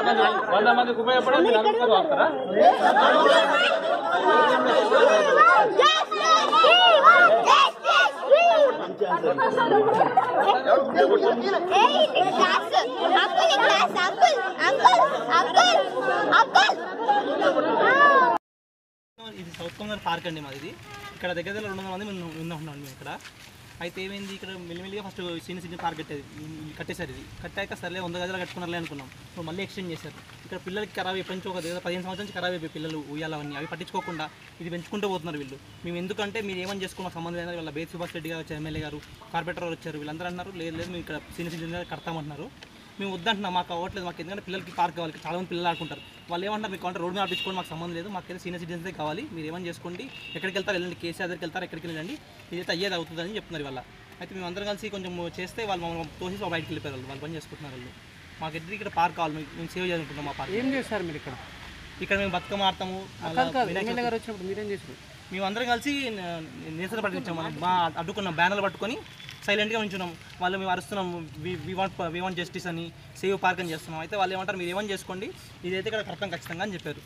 వంద మందికి ఉపయోగపడే మీరు అందరూ వస్తారా ఇది సౌత్ కమర్ పార్క్ అండి మాది ఇది ఇక్కడ దగ్గర దగ్గర రెండు వందల మంది మేము ఉంటున్నాం మేము ఇక్కడ అయితే ఏమైంది ఇక్కడ మెల్లిమెల్లిగా ఫస్ట్ సీనియర్ సిటిజన్ పార్క్ కట్టేది ఇది కట్టేశారు ఇది కట్టాక సర్లే వంద గజాలు కట్టుకున్నారులే అనుకున్నాం సో మళ్ళీ ఎక్స్టెండ్ చేశారు ఇక్కడ పిల్లలకి ఖరాబ్ ఎప్పటి నుంచో ఒక దగ్గర పదిహేను సంవత్సరాల నుంచి ఖరాబ్ అయిపోయి పిల్లలు ఉయ్యాలవన్నీ అవి పట్టించుకోకుండా ఇది పెంచుకుంటూ పోతున్నారు వీళ్ళు మేము ఎందుకంటే మీరు ఏమని చేసుకున్న సంబంధం లేదు వాళ్ళ బేత్ సుభాష్ రెడ్డి గారు వచ్చారు ఎమ్మెల్యే గారు కార్పొరేటర్ గారు వచ్చారు వీళ్ళందరూ అన్నారు లేదు లేదు మేము ఇక్కడ సీనియర్ సిటిజన్ గారు కడతామంటున్నారు మేము వద్దంటున్నాం మాకు అవ్వట్లేదు మాకు ఎందుకంటే పిల్లలకి పార్క్ కావాలి చాలా మంది పిల్లలు ఆడుకుంటారు వాళ్ళు ఏమంటారు మీకు అంటే రోడ్ మీద ఆపించుకోండి మాకు సంబంధం లేదు మాకు సీనియర్ సిటిజన్సే కావాలి మీరు ఏమని చేసుకోండి ఎక్కడికి వెళ్తారు వెళ్ళండి కేసీఆర్ దగ్గరికి వెళ్తారు ఎక్కడికి వెళ్ళండి ఇదైతే అయ్యేది అవుతుందని చెప్తున్నారు వాళ్ళ అయితే మేము అందరం కలిసి కొంచెం చేస్తే వాళ్ళు మమ్మల్ని తోసి బయటకు వెళ్ళిపోయారు వాళ్ళు వాళ్ళు పని చేసుకుంటున్నారు వాళ్ళు మాకు ఎదురు ఇక్కడ పార్క్ కావాలి మేము- మేము సేవ్ చేసుకుంటున్నాం మా పార్క్ ఏం చేస్తారు మీరు ఇక్కడ ఇక్కడ మేము బతుకమ్మ ఆడతాము మళ్ళా కాదు కాదు వినాయక ఎమ్మెల్యే గారు వచ్చినప్పుడు మీరేం చేశారు మేము అందరం కలిసి నిరసన పట్టించాం మనం మా అడ్డుకున్నాం బ్యానర్లు పట్టుకొని సైలెంట్గా ఉంచున్నాం వాళ్ళు మేము అరుస్తున్నాం we want we want justice అని సేవ్ పార్క్ అని చేస్తున్నాం అయితే వాళ్ళు ఏమంటారు మీరు ఏమని చేసుకోండి ఇదైతే ఇక్కడ కడతాం ఖచ్చితంగా అని చెప్పారు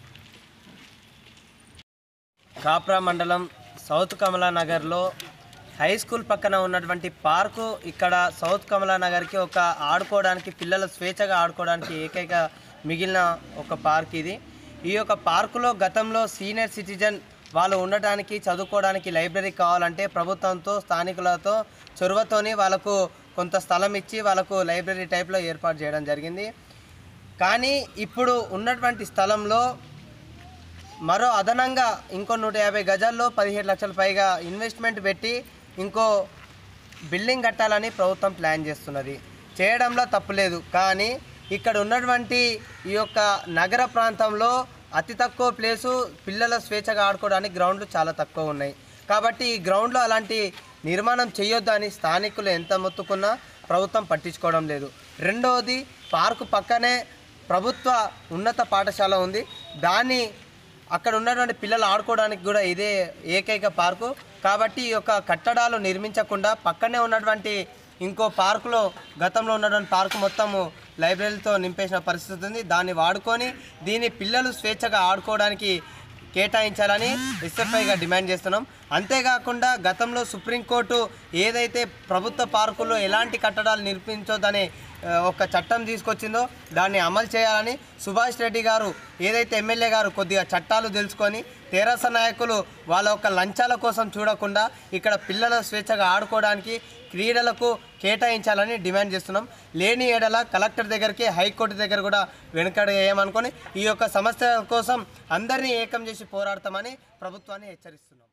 కాప్రా మండలం సౌత్ కమలా నగర్లో హై స్కూల్ పక్కన ఉన్నటువంటి పార్కు ఇక్కడ సౌత్ కమలా నగర్కి ఒక ఆడుకోవడానికి పిల్లలు స్వేచ్ఛగా ఆడుకోవడానికి ఏకైక మిగిలిన ఒక పార్క్ ఇది ఈ యొక్క పార్కులో గతంలో సీనియర్ సిటిజన్ వాళ్ళు ఉండటానికి చదువుకోవడానికి లైబ్రరీ కావాలంటే ప్రభుత్వంతో స్థానికులతో చొరవతోని వాళ్ళకు కొంత స్థలం ఇచ్చి వాళ్ళకు లైబ్రరీ టైప్లో ఏర్పాటు చేయడం జరిగింది కానీ ఇప్పుడు ఉన్నటువంటి స్థలంలో మరో అదనంగా ఇంకో నూట యాభై గజాల్లో పదిహేడు లక్షల పైగా ఇన్వెస్ట్మెంట్ పెట్టి ఇంకో బిల్డింగ్ కట్టాలని ప్రభుత్వం ప్లాన్ చేస్తున్నది చేయడంలో తప్పులేదు కానీ ఇక్కడ ఉన్నటువంటి ఈ యొక్క నగర ప్రాంతంలో అతి తక్కువ ప్లేసు పిల్లల స్వేచ్ఛగా ఆడుకోవడానికి గ్రౌండ్లు చాలా తక్కువ ఉన్నాయి కాబట్టి ఈ గ్రౌండ్లో అలాంటి నిర్మాణం చేయొద్దు అని స్థానికులు ఎంత మొత్తుకున్నా ప్రభుత్వం పట్టించుకోవడం లేదు రెండవది పార్కు పక్కనే ప్రభుత్వ ఉన్నత పాఠశాల ఉంది దాన్ని అక్కడ ఉన్నటువంటి పిల్లలు ఆడుకోవడానికి కూడా ఇదే ఏకైక పార్కు కాబట్టి ఈ యొక్క కట్టడాలు నిర్మించకుండా పక్కనే ఉన్నటువంటి ఇంకో పార్కులో గతంలో ఉన్నటువంటి పార్కు మొత్తము లైబ్రరీతో నింపేసిన పరిస్థితి ఉంది దాన్ని వాడుకొని దీని పిల్లలు స్వేచ్ఛగా ఆడుకోవడానికి కేటాయించాలని ఎస్ఎఫ్ఐగా డిమాండ్ చేస్తున్నాం అంతేకాకుండా గతంలో సుప్రీంకోర్టు ఏదైతే ప్రభుత్వ పార్కుల్లో ఎలాంటి కట్టడాలు నిర్మించొద్దని ఆ, ఒక చట్టం తీసుకొచ్చిందో దాన్ని అమలు చేయాలని సుభాష్ రెడ్డి గారు ఏదైతే ఎమ్మెల్యే గారు కొద్దిగా చట్టాలు తెలుసుకొని తెరాస నాయకులు వాళ్ళ యొక్క లంచాల కోసం చూడకుండా ఇక్కడ పిల్లల స్వేచ్ఛగా ఆడుకోవడానికి క్రీడలకు కేటాయించాలని డిమాండ్ చేస్తున్నాం లేని ఏడల కలెక్టర్ దగ్గరికి హైకోర్టు దగ్గర కూడా వెనుకడ వేయమనుకొని ఈ యొక్క సమస్య కోసం అందరినీ ఏకం చేసి పోరాడతామని ప్రభుత్వాన్ని హెచ్చరిస్తున్నాం